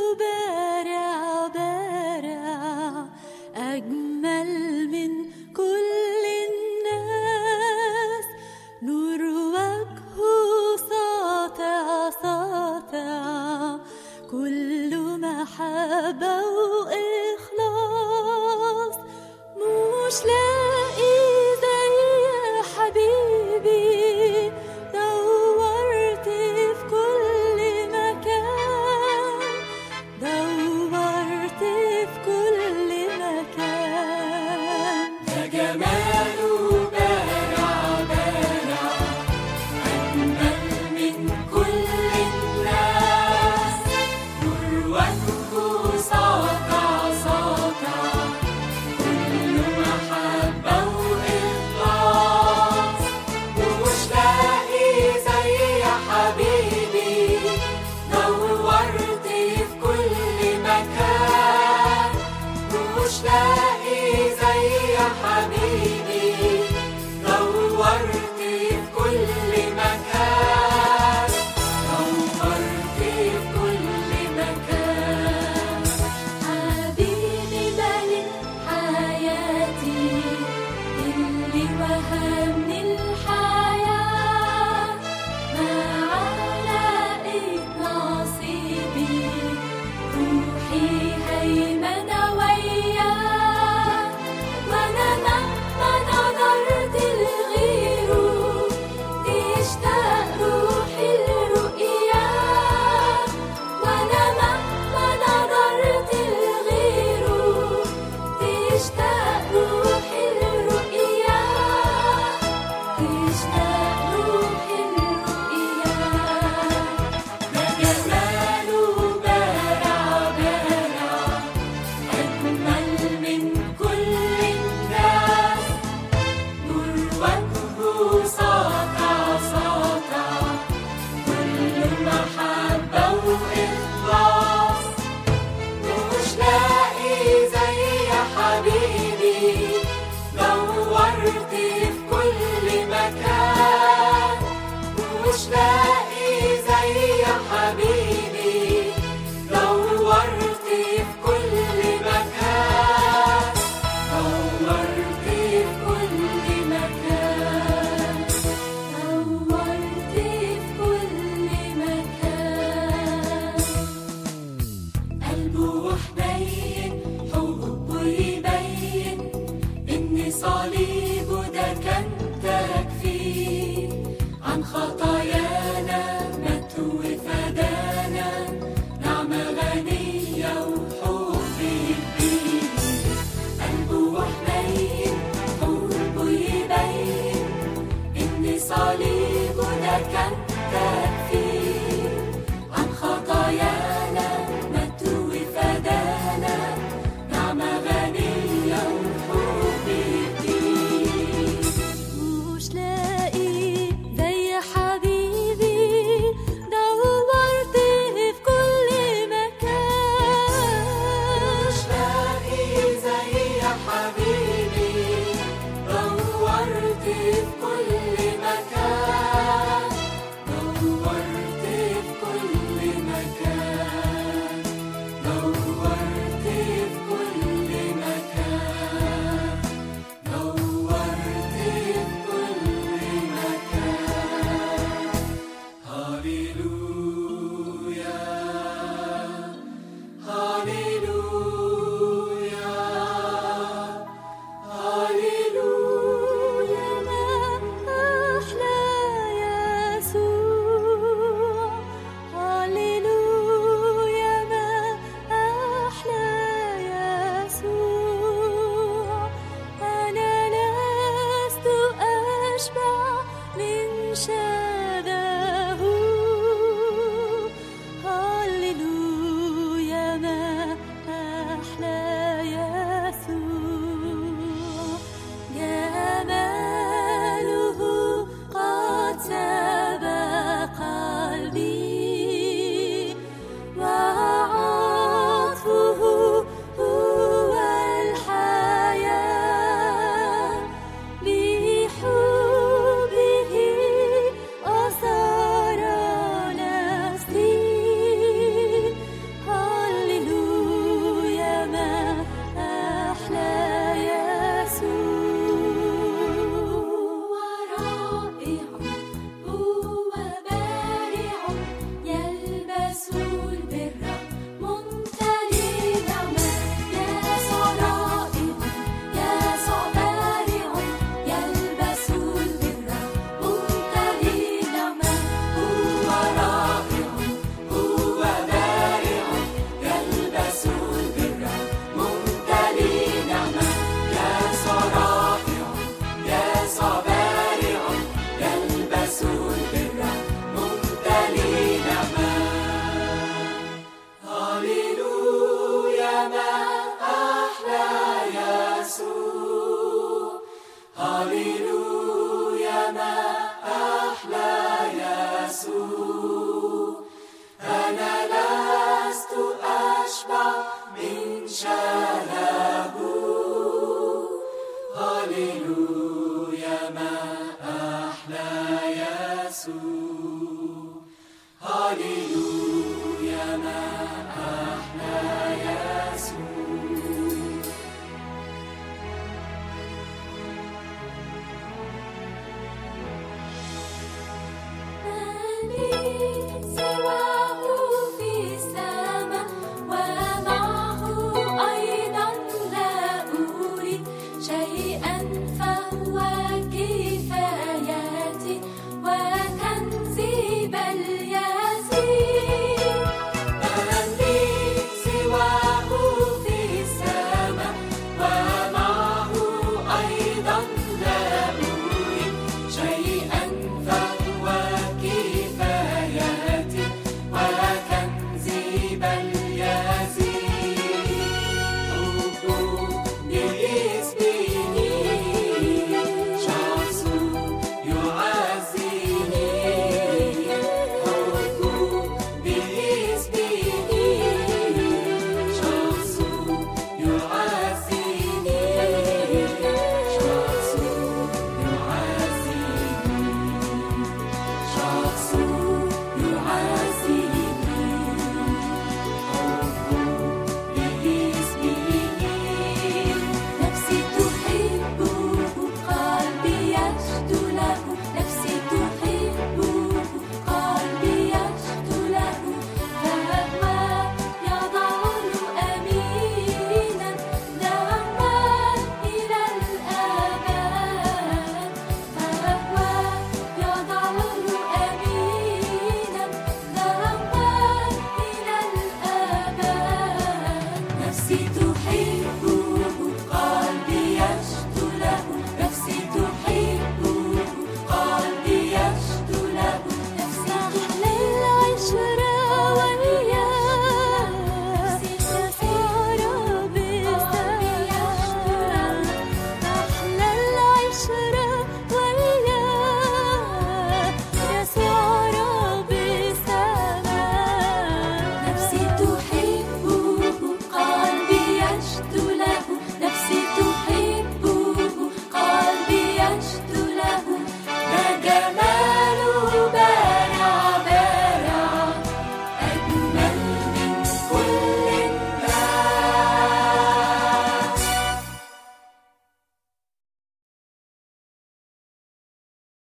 بارع بارع أجمل من كل الناس نور وجهه ساطع ساطع كل محبة وإخلاص مش لاقي زي حبيبي دورت في كل مكان دورت في كل مكان ده جماله بارع بارع أجمل من كل الناس نور وجهه ساطع ساطع كل محبة وإخلاص ومش لاقي زي يا حبيبي دورت في كل مكان مش لاقي زي يا حبيبي دورت في كل مكان دورت في كل مكان حبيبي ملك حياتي اللي وهمني الحياة معاه لقيت نصيبي روحي هيمنة وياه وأنا مهما نظرت لغيره تشتاق روحي لرؤياه وأنا مهما نظرت لغيره تشتاق روحي لرؤياه تشتاق روحي لرؤياه ده جماله بارع بارع أجمل من كل الناس نور وجهه ساطع ساطع كل محبة وإخلاص مش لاقي زي يا حبيبي دورت في كل مكان مش لاقي زي يا حبيبي دورت في كل مكان دورت في كل مكان دورت في كل مكان قلبه حنين حبه يبين إن صليبه ده كان تكفير عن خطايانا مات وفدانا نعمة غنية وحب كبير قلبه حنين حبه يبين إن صليبه ده كان تكفير عن خطايانا مات وفدانا نعمة غنية وحب كتير مش لاقي زي حبيبي دورت في كل مكان مش لاقي زي يا حبيبي دورت في كل